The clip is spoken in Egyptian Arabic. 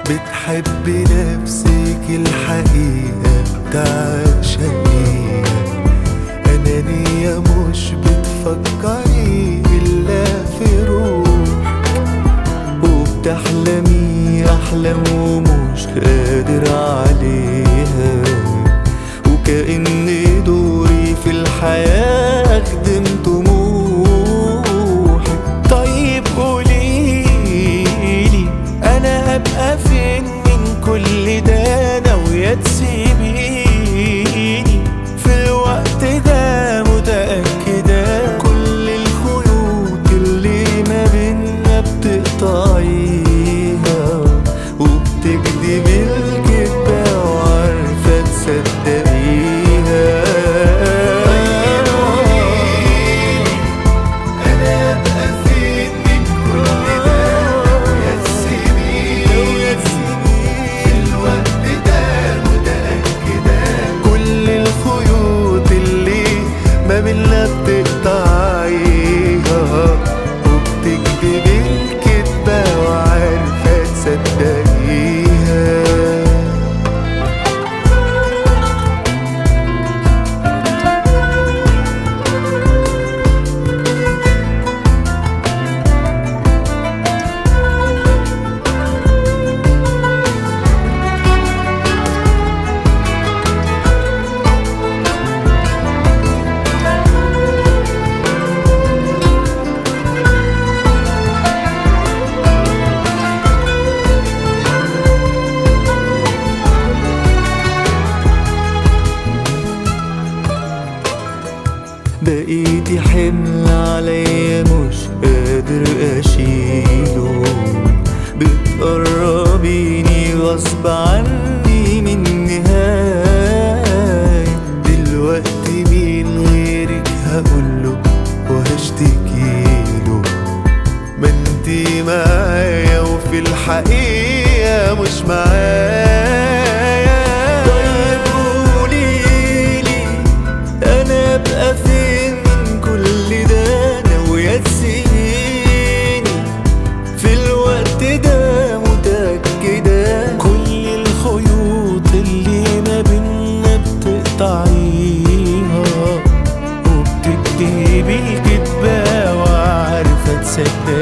بتحب نفسك الحقيقة بتعشقيها أنانية مش بتفكري إلا في روحك وبتحلمي أحلام ومش قادر عليها وكأن دوري في الحياة أخدم طموحك طيب قوليلي أنا هبقى فين من كل ده ناوية تسيبيني في الوقت ده متأكدة كل الخيوط اللي ما بينا بتقطعيها وبتكدبي الكدبة وعارفة تصدقيها أنا أبقى فين من كل ده ناوية تسيبيني في الوقت ده متأكدة كل الخيوط اللي ما بينا بتقطعيها وبتكدبي الكدبة وعارفة تصدقيها بقيتي حمل عليا مش قادر اشيله بتقربيني غصب عني من نهاية دلوقتي مين غيرك هقوله وهشتكيله ما انتي معايا وفي الحقيقة مش معايا طيب قوليلي انا ابقى فين من كل ده ناوية تسيبيني في الوقت ده متأكدة كل الخيوط اللي ما بينا بتقطعيها وبتكدبي الكدبة وعارفة تصدقيها